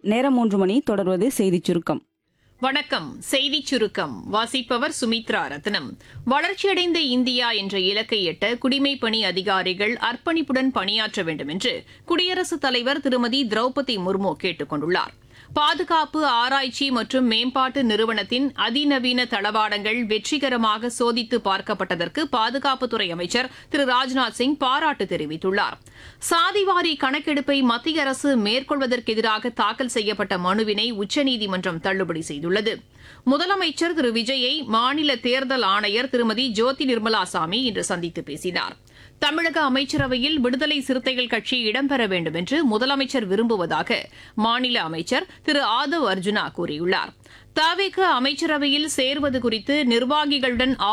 நேரம் மூன்று மணி தொடர்வது செய்திச் சுருக்கம் வணக்கம் செய்திச் சுருக்கம் வாசிப்பவர் சுமித்ரா ரத்னம் வளர்ச்சியடைந்த இந்தியா என்ற இலக்கை எட்ட குடிமைப் பணி அதிகாரிகள் அர்ப்பணிப்புடன் பணியாற்ற வேண்டும் என்று குடியரசுத் தலைவர் திருமதி திரௌபதி முர்மு கேட்டுக் கொண்டுள்ளார் பாதுகாப்பு ஆராய்ச்சி மற்றும் மேம்பாட்டு நிறுவனத்தின் அதிநவீன தளவாடங்கள் வெற்றிகரமாக சோதித்து பார்க்கப்பட்டதற்கு பாதுகாப்புத்துறை அமைச்சர் திரு ராஜ்நாத் சிங் பாராட்டு தெரிவித்துள்ளார் சாதிவாரி கணக்கெடுப்பை மத்திய அரசு மேற்கொள்வதற்கு எதிராக தாக்கல் செய்யப்பட்ட மனுவினை உச்சநீதிமன்றம் தள்ளுபடி செய்துள்ளது முதலமைச்சர் திரு விஜயை மாநில தேர்தல் ஆணையர் திருமதி ஜோதி நிர்மலா சாமி இன்று சந்தித்து பேசினார் தமிழக அமைச்சரவையில் விடுதலை சிறுத்தைகள் கட்சி இடம்பெற வேண்டும் என்று முதலமைச்சர் விரும்புவதாக மாநில அமைச்சர் திரு ஆதவ் அர்ஜுனா கூறியுள்ளார் தாவேக அமைச்சரவையில் சேர்வது குறித்து நிர்வாகிகளுடன்